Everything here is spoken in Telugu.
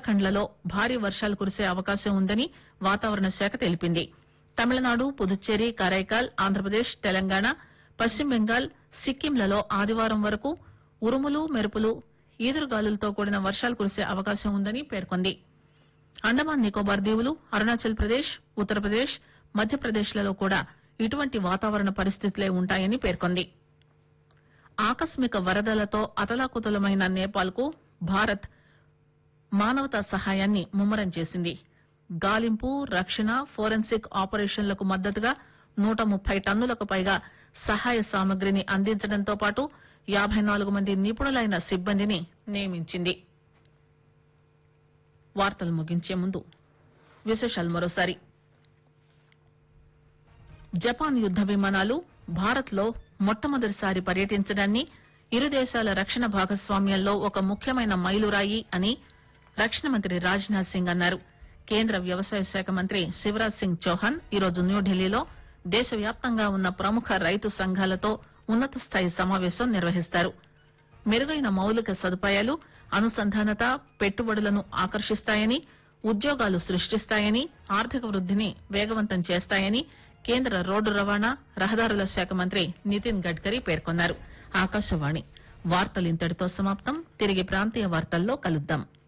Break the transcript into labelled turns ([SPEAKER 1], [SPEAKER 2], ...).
[SPEAKER 1] ఉత్తరాఖండ్లలో భారీ వర్షాలు కురిసే అవకాశం ఉందని వాతావరణ శాఖ తెలిపింది తమిళనాడు పుదుచ్చేరి కరైకాల్ ఆంధ్రప్రదేశ్ తెలంగాణ పశ్చిమ బెంగాల్ సిక్కింలలో ఆదివారం వరకు ఉరుములు మెరుపులు ఈదురుగాలులతో కూడిన వర్షాలు కురిసే అవకాశం ఉందని పేర్కొంది అండమాన్ నికోబార్ దీవులు అరుణాచల్ ప్రదేశ్ ఉత్తరప్రదేశ్ మధ్యప్రదేశ్ లలో కూడా ఇటువంటి వాతావరణ పరిస్థితులే ఉంటాయని పేర్కొంది ఆకస్మిక వరదలతో అతలాకుతలమైన నేపాల్ కు భారత్ మానవతా సహాయాన్ని ముమ్మరం చేసింది గాలింపు రక్షణ ఫోరెన్సిక్ ఆపరేషన్లకు మద్దతుగా నూట ముప్పై టన్నులకు పైగా సహాయ సామగ్రిని అందించడంతో పాటు యాబై నాలుగు మంది నిపుణులైన సిబ్బందిని నియమించింది వార్తలు ముగించే ముందు విశేషాలు మరోసారి జపాన్ యుద్ద విమానాలు భారత్ లో మొట్టమొదటిసారి పర్యటించడాన్ని ఇరు దేశాల రక్షణ భాగస్వామ్యంలో ఒక ముఖ్యమైన మైలురాయి అని రక్షణ మంత్రి రాజ్నాథ్ సింగ్ అన్నారు కేంద్ర వ్యవసాయ శాఖ మంత్రి శివరాజ్ సింగ్ చౌహాన్ ఈరోజు న్యూఢిల్లీలో దేశవ్యాప్తంగా ఉన్న ప్రముఖ రైతు సంఘాలతో ఉన్నత స్థాయి సమావేశం నిర్వహిస్తారు మెరుగైన మౌలిక సదుపాయాలు అనుసంధానత పెట్టుబడులను ఆకర్షిస్తాయని ఉద్యోగాలు సృష్టిస్తాయని ఆర్థిక వృద్దిని వేగవంతం చేస్తాయని కేంద్ర రోడ్డు రవాణా రహదారుల శాఖ మంత్రి నితిన్ గడ్కరీ పేర్కొన్నారు ఆకాశవాణి వార్తలు ఇంతటితో సమాప్తం తిరిగి ప్రాంతీయ వార్తల్లో కలుద్దాం